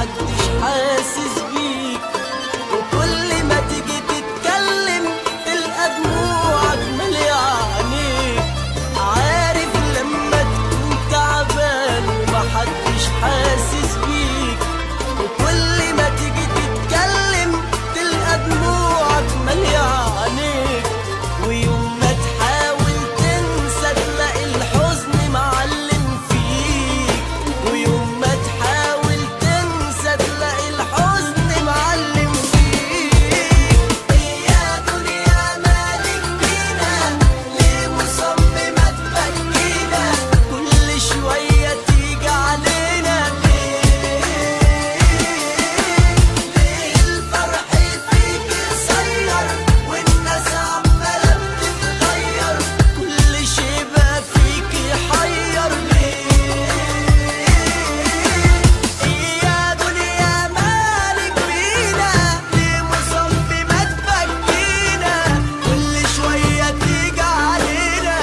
محدش حاسس بيك وكل ما تيجي تتكلم تلقى دموعك مالية عينيك عارف لما تكون تعبان ومحدش حاسس بيك وكل ما تيجي تتكلم تلقى دموعك مالية عينيك ويوم ما تحاول تنسى تلاقي الحزن معلم فيك ويوم ما تحاول تنسى تلاقي الحزن معلم فيك يا دنيا مالك بينا ليه مصممة تبكينا كل شوية تيجي علينا ليه ليه الفرح فيك قصير والناس عمالة بتتغير كل شي بقى فيك يحير ليه يا دنيا مالك بينا ليه مصممة تبكينا كل شوية تيجي علينا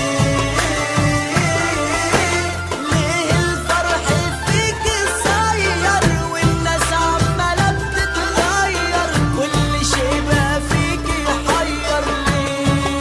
ليه الفرح فيك قصير والناس عمالة بتتغير كل شي بقى فيك يحير ليه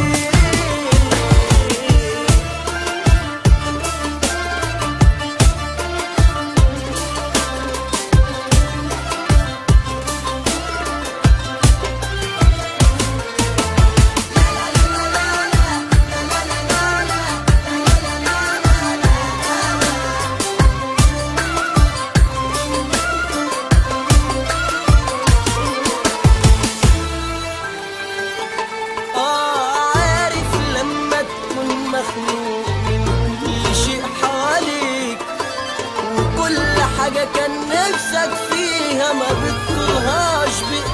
آه عارف لما تكون مخنوق من كل شيء حواليك وكل حاجة كان نفسك فيها ما بتطولهاش بإيديك